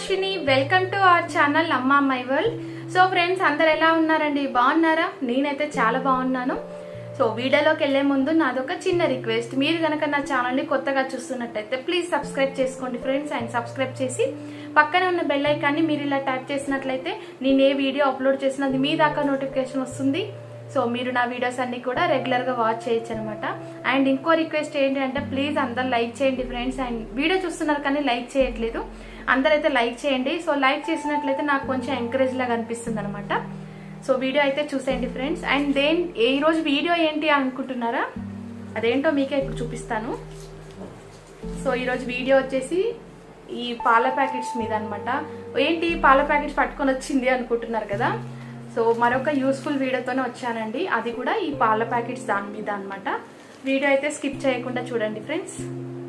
Ashwini welcome to our channel అమ్మా my world so friends అందరు ఎలా ఉన్నారండి బాగున్నారా నేనైతే చాలా బాగున్నాను సో వీడియోలోకి వెళ్లే ముందు నాదొక చిన్న రిక్వెస్ట్ మీరు కనుక నా ఛానల్ని కొత్తగా చూస్తున్నట్టయితే ప్లీజ్ సబ్స్క్రైబ్ చేసుకోండి ఫ్రెండ్స్ అండ్ సబ్స్క్రైబ్ చేసి పక్కనే ఉన్న బెల్ ఐకాన్ని మీరు ఇలా ట్యాప్ చేసినట్లయితే నేను ఏ వీడియో అప్లోడ్ చేసినది మీ దాకా నోటిఫికేషన్ వస్తుంది సో మీరు నా వీడియోస్ అన్ని కూడా రెగ్యులర్ గా వాచ్ చేయొచ్చు అనమాట అండ్ ఇంకో రిక్వెస్ట్ ఏంటి అంటే ప్లీజ్ అందరు లైక్ చేయండి ఫ్రెండ్స్ అండ్ వీడియో చూస్తున్నారు కానీ లైక్ చేయట్లేదు అందరైతే లైక్ చేయండి సో లైక్ చేసినట్లయితే నాకు కొంచెం ఎంకరేజ్ లాగా అనిపిస్తుంది అనమాట సో వీడియో అయితే చూసేయండి ఫ్రెండ్స్ అండ్ దేన్ ఈ రోజు వీడియో ఏంటి అనుకుంటున్నారా అదేంటో మీకే ఇప్పుడు చూపిస్తాను సో ఈరోజు వీడియో వచ్చేసి ఈ పాల ప్యాకెట్స్ మీద అనమాట ఏంటి పాల ప్యాకెట్స్ పట్టుకొని వచ్చింది అనుకుంటున్నారు కదా సో మరొక యూస్ఫుల్ వీడియోతోనే వచ్చానండి అది కూడా ఈ పాల ప్యాకెట్స్ దాని మీద అనమాట వీడియో అయితే స్కిప్ చేయకుండా చూడండి ఫ్రెండ్స్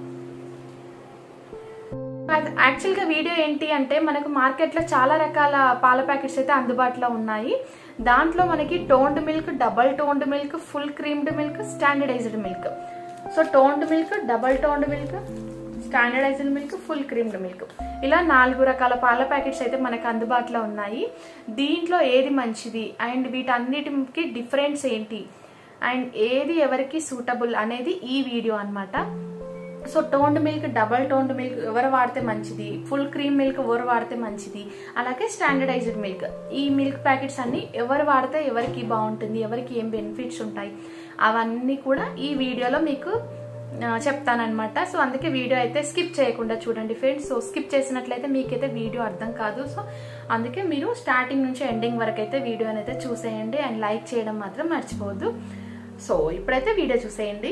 యాక్చువల్గా వీడియో ఏంటి అంటే మనకు మార్కెట్లో చాలా రకాల పాల ప్యాకెట్స్ అయితే అందుబాటులో ఉన్నాయి దాంట్లో మనకి toned milk double toned milk full creamed milk standardised milk so toned milk double toned milk standardised milk full creamed milk ఇలా నాలుగు రకాల పాల ప్యాకెట్స్ అయితే మనకు అందుబాటులో ఉన్నాయి దీంట్లో ఏది మంచిది అండ్ వీటన్నిటికి డిఫరెన్స్ ఏంటి అండ్ ఏది ఎవరికి సూటబుల్ అనేది ఈ వీడియో అనమాట so toned milk double toned milk ఎవరు వాడితే మంచిది ఫుల్ క్రీమ్ మిల్క్ ఎవరు వాడితే మంచిది అలాగే స్టాండర్డైజ్డ్ మిల్క్ ఈ మిల్క్ ప్యాకెట్స్ అన్ని ఎవరు వాడితే ఎవరికి బాగుంటుంది ఎవరికి ఏం బెనిఫిట్స్ ఉంటాయి అవన్నీ కూడా ఈ వీడియోలో మీకు చెప్తానమాట సో అందుకే వీడియో అయితే స్కిప్ చేయకుండా చూడండి ఫ్రెండ్స్ సో స్కిప్ చేసినట్లయితే మీకైతే వీడియో అర్థం కాదు సో అందుకే మీరు స్టార్టింగ్ నుంచి ఎండింగ్ వరకు అయితే వీడియోని అయితే చూసేయండి అండ్ లైక్ చేయడం మాత్రం మర్చిపోవద్దు సో ఇప్పుడైతే వీడియో చూసేయండి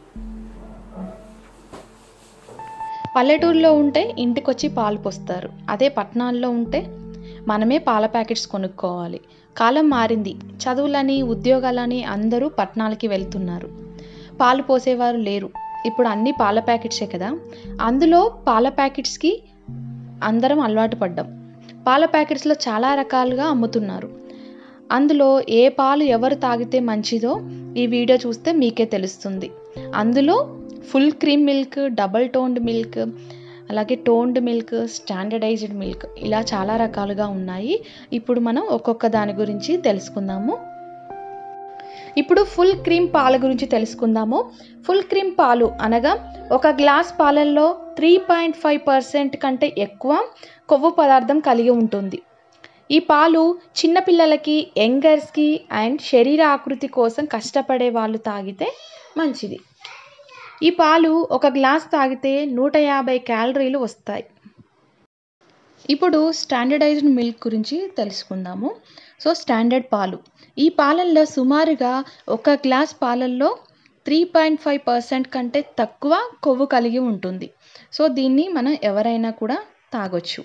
పల్లెటూరులో ఉంటే ఇంటికొచ్చి పాలు పోస్తారు అదే పట్టణాల్లో ఉంటే మనమే పాల ప్యాకెట్స్ కొనుక్కోవాలి కాలం మారింది చదువులని ఉద్యోగాలని అందరూ పట్టణాలకి వెళ్తున్నారు పాలు పోసేవారు లేరు ఇప్పుడు అన్ని పాల ప్యాకెట్సే కదా అందులో పాల ప్యాకెట్స్కి అందరం అలవాటు పడ్డాం పాల ప్యాకెట్స్లో చాలా రకాలుగా అమ్ముతున్నారు అందులో ఏ పాలు ఎవరు తాగితే మంచిదో ఈ వీడియో చూస్తే మీకే తెలుస్తుంది అందులో full cream milk double toned milk అలాగే టోన్డ్ మిల్క్ స్టాండర్డైజ్డ్ మిల్క్ ఇలా చాలా రకాలుగా ఉన్నాయి ఇప్పుడు మనం ఒక్కొక్క దాని గురించి తెలుసుకుందాము ఇప్పుడు ఫుల్ క్రీమ్ పాల గురించి తెలుసుకుందాము ఫుల్ క్రీమ్ పాలు అనగా ఒక గ్లాస్ పాలల్లో త్రీ పాయింట్ ఫైవ్ పర్సెంట్ కంటే ఎక్కువ కొవ్వు పదార్థం కలిగి ఉంటుంది ఈ పాలు చిన్నపిల్లలకి యంగర్స్కి అండ్ శరీర ఆకృతి కోసం కష్టపడే వాళ్ళు తాగితే మంచిది ఈ పాలు ఒక గ్లాస్ తాగితే నూట యాభై క్యాలరీలు వస్తాయి ఇప్పుడు స్టాండర్డైజ్డ్ మిల్క్ గురించి తెలుసుకుందాము సో స్టాండర్డ్ పాలు ఈ పాలల్లో సుమారుగా ఒక గ్లాస్ పాలల్లో త్రీ పాయింట్ ఫైవ్ పర్సెంట్ కంటే తక్కువ కొవ్వు కలిగి ఉంటుంది సో దీన్ని మనం ఎవరైనా కూడా తాగొచ్చు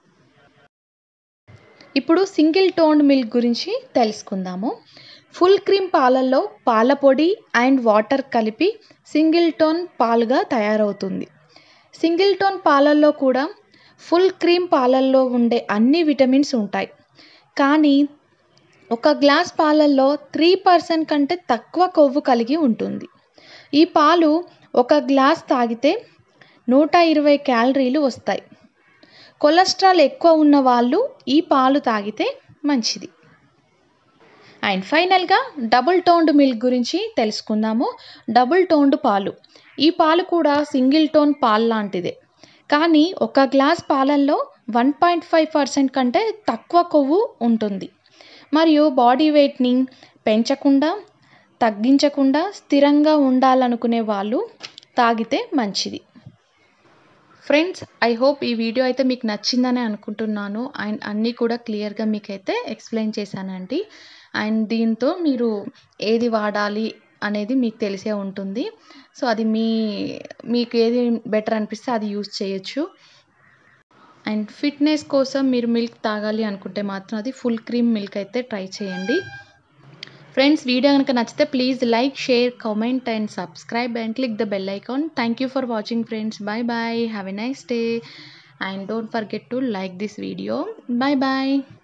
ఇప్పుడు సింగిల్ టోన్ మిల్క్ గురించి తెలుసుకుందాము ఫుల్ క్రీమ్ పాలల్లో పాల పొడి అండ్ వాటర్ కలిపి సింగిల్ టోన్ పాలుగా తయారవుతుంది సింగిల్ టోన్ పాలల్లో కూడా ఫుల్ క్రీమ్ పాలల్లో ఉండే అన్ని విటమిన్స్ ఉంటాయి కానీ ఒక గ్లాస్ పాలల్లో త్రీ పర్సెంట్ కంటే తక్కువ కొవ్వు కలిగి ఉంటుంది ఈ పాలు ఒక గ్లాస్ తాగితే నూట ఇరవై క్యాలరీలు వస్తాయి కొలెస్ట్రాల్ ఎక్కువ ఉన్న వాళ్ళు ఈ పాలు తాగితే మంచిది అండ్ ఫైనల్గా డబుల్ టోన్డ్ మిల్క్ గురించి తెలుసుకుందాము డబుల్ టోన్డ్ పాలు ఈ పాలు కూడా సింగిల్ టోన్ పాలు లాంటిదే కానీ ఒక గ్లాస్ పాలల్లో వన్ పాయింట్ ఫైవ్ పర్సెంట్ కంటే తక్కువ కొవ్వు ఉంటుంది మరియు బాడీ వెయిట్ని పెంచకుండా తగ్గించకుండా స్థిరంగా ఉండాలనుకునే వాళ్ళు తాగితే మంచిది ఫ్రెండ్స్ ఐ హోప్ ఈ వీడియో అయితే మీకు నచ్చిందని అనుకుంటున్నాను అండ్ అన్నీ కూడా క్లియర్గా మీకైతే ఎక్స్ప్లెయిన్ చేశానండి అండ్ దీంతో మీరు ఏది వాడాలి అనేది మీకు తెలిసే ఉంటుంది సో అది మీ మీకు ఏది బెటర్ అనిపిస్తే అది యూస్ చేయొచ్చు అండ్ ఫిట్నెస్ కోసం మీరు మిల్క్ తాగాలి అనుకుంటే మాత్రం అది ఫుల్ క్రీమ్ మిల్క్ అయితే ట్రై చేయండి ఫ్రెండ్స్ వీడియో కనుక నచ్చితే please like share comment and subscribe and click the bell icon thank you for watching friends bye bye have a nice day and don't forget to like this video bye bye